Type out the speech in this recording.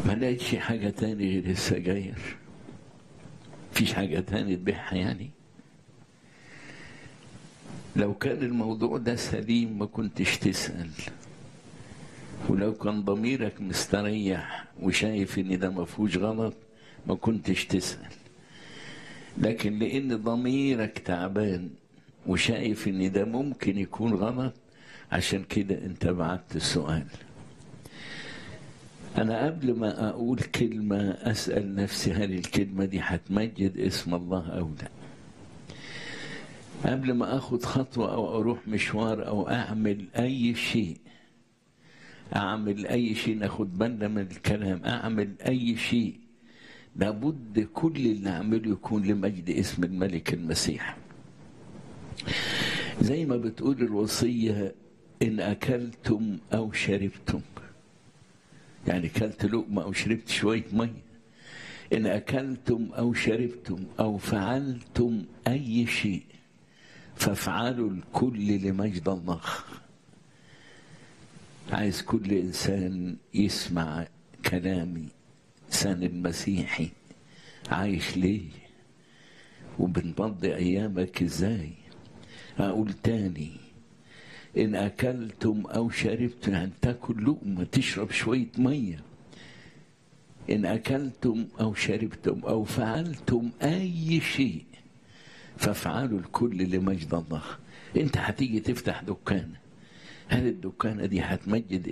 ما لقيتش حاجة تاني غير السجاير مفيش حاجة تاني تبيعها يعني لو كان الموضوع ده سليم ما كنتش تسأل ولو كان ضميرك مستريح وشايف ان ده ما فيهوش غلط ما كنتش تسأل لكن لان ضميرك تعبان وشايف ان ده ممكن يكون غلط عشان كده انت بعت السؤال انا قبل ما اقول كلمة اسأل نفسي هل الكلمة دي هتمجد اسم الله او لا قبل ما اخد خطوة او اروح مشوار او اعمل اي شيء اعمل اي شيء ناخد بالنا من الكلام اعمل اي شيء لابد كل اللي اعمله يكون لمجد اسم الملك المسيح زي ما بتقول الوصية إن أكلتم أو شربتم يعني أكلت لقمة أو شربت شوية مية إن أكلتم أو شربتم أو فعلتم أي شيء فافعلوا الكل لمجد الله عايز كل إنسان يسمع كلامي إنسان المسيحي عايش ليه وبنقضي أيامك إزاي أقول تاني إن أكلتم أو شربتم يعني تاكل لقمة تشرب شوية مية إن أكلتم أو شربتم أو فعلتم أي شيء فافعلوا الكل لمجد الله أنت هتيجي تفتح دكان هل الدكانة دي هتمجد